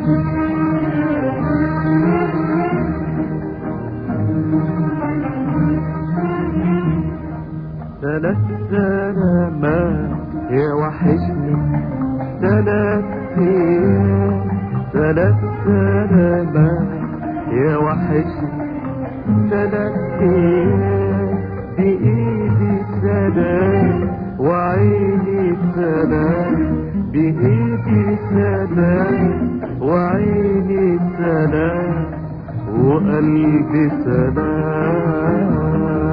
ثلاث سلامات يا وحشني ثلاث ايام ثلاث سلامات يا وحشني ثلاث ايام بايدي سلام وعيني سلام بايدي سلام وعيني سلام وقلبي سلام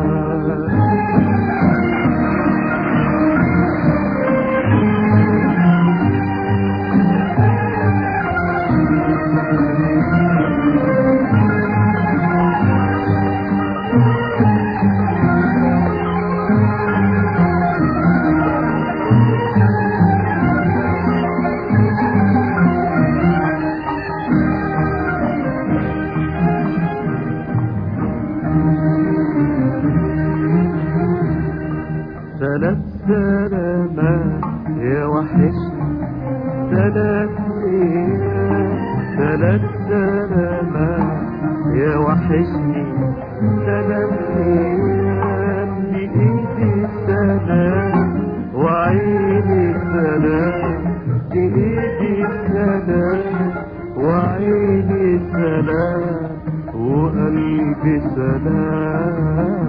ثلاث سلامات يا وحشني ثلاث ايام ثلاث سلامات يا وحشني ثلاث ايام بايدي سلام وعيني سلام بايدي سلام وعيني سلام وقلبي سلام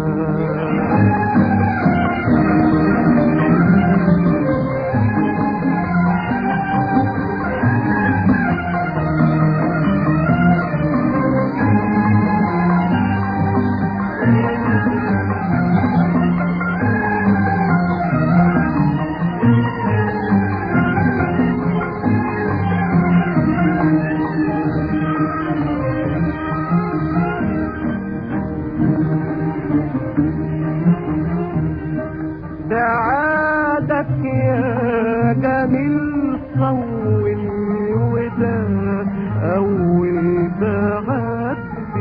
بعادك يا جميل طول وده أول بعد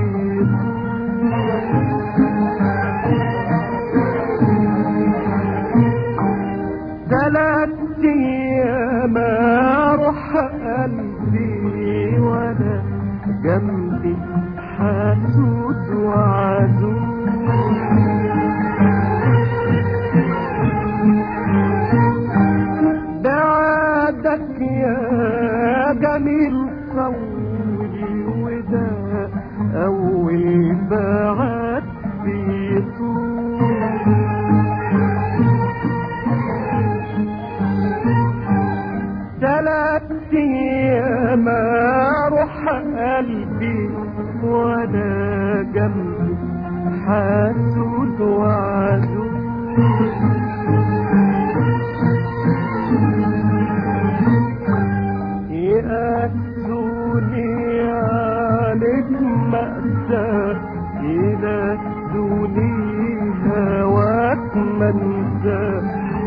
ثلاث أيام أروح قلبي وأنا جنبي حاسود وعزوز بعدك يا جميل صولي وده أول بعد ثلاث أيام أروح قلبي وأنا جنبي حاسود وعزوز يأتوني عليك مأساة ينسوني هواك منسى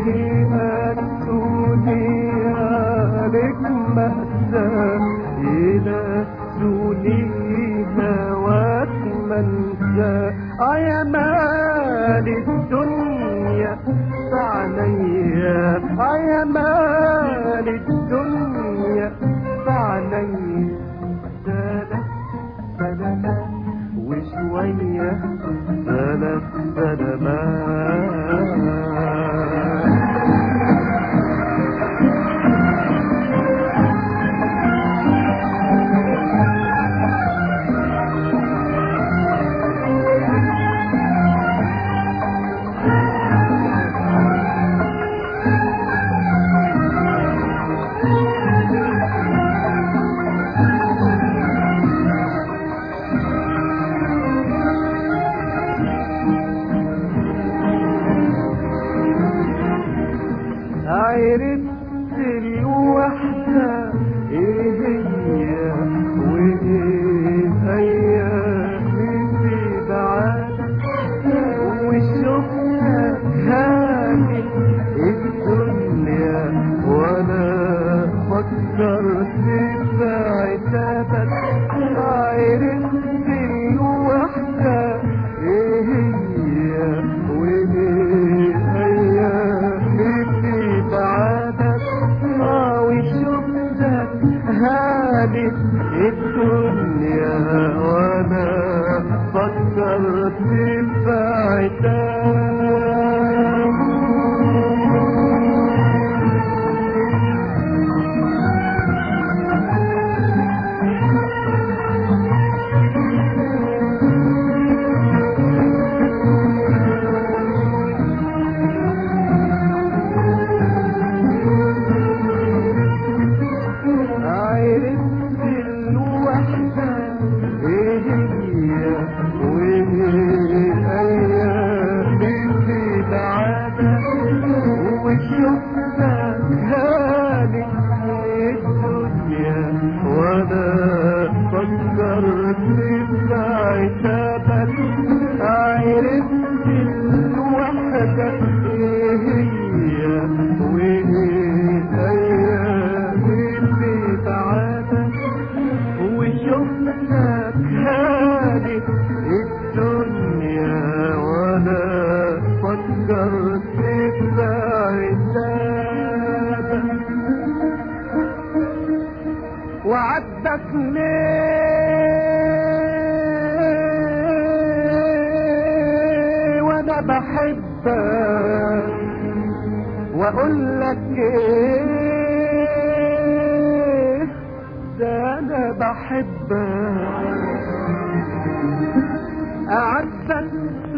يأتوني عليك مأساة ينسوني هواك منسى آه يا مال الدنيا عليا آه يا مال الدنيا عليا ثلاث سلامات وشوية ثلاث سلامات عرفت الوحدة ايه هي وايه ايامي في بعادك وشفتك هاني الدنيا وانا فكرت في عتابك عرفت الوحدة ايه هي وايه ايامي في بعادك اه وشفتك هاني مالي الدنيا وانا فكرت في عتاب عرفت الوحدة ايه هي وايه ايامي في بعادة وشفتها هاني الدنيا وانا فكرت في عتابك عرفت الوحدة ايه هي وايه ايامي في بعادة وشفتك هادي الدنيا وانا فكرت في عتابك وعدك ليه وانا بحبك واقول لك ايه ده انا بحبك اعزك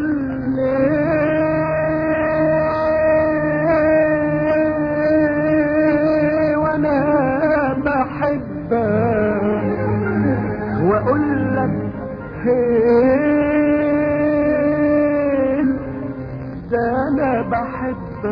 ليه وانا بحبك واقول لك ايه ده انا بحبك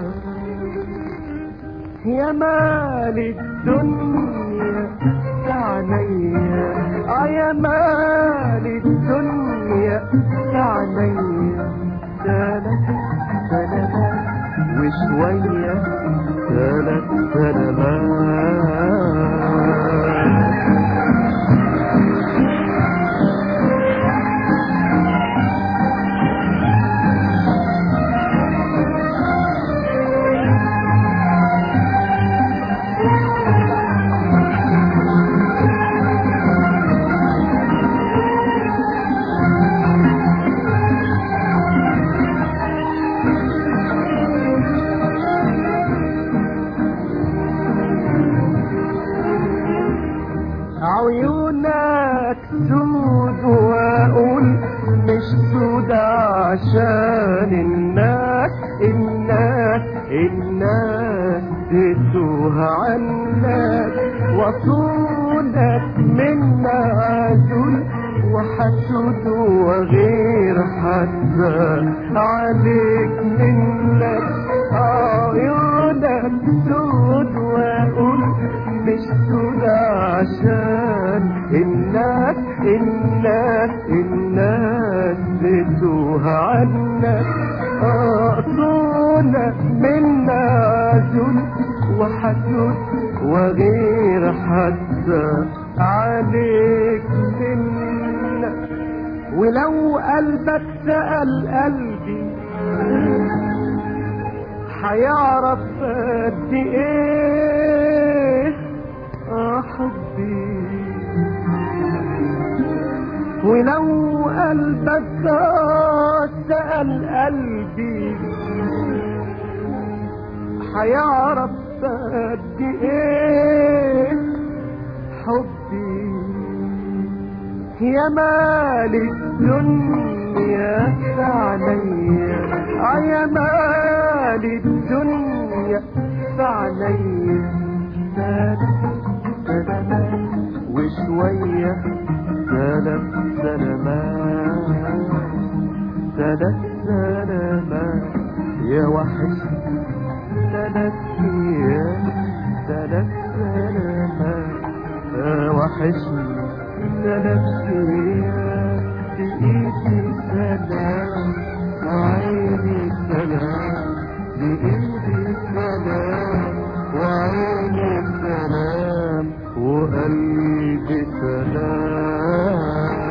يا مال الدنيا تعنيا اه يا مال الدنيا تعنيا ثلاث سنوات وشوية ثلاث سنوات عيونك سود واقول مش سود عشان الناس الناس الناس تتوه عنك وصولك من عزول وحسود وغير حتى عليك منك عيونك سود واقول مش سود عشان الناس الناس الناس بتوه عنك أقصونا من نازل وحسود وغير حتى عليك منك ولو قلبك سأل قلبي هيعرف قد ايه اه حبي ولو قلبك آه سأل قلبي هيعرف قد ايه حبي يا مال الدنيا فعليا اه يا مال الدنيا فعليا سلامات وشوية ثلاث سلامات ثلاث سلامات يا وحش ثلاث ايام ثلاث سلامات يا وحشني ثلاث ايام بايدي سلام عيني سلام بايدي سلام وعيني سلام وقلبي سلام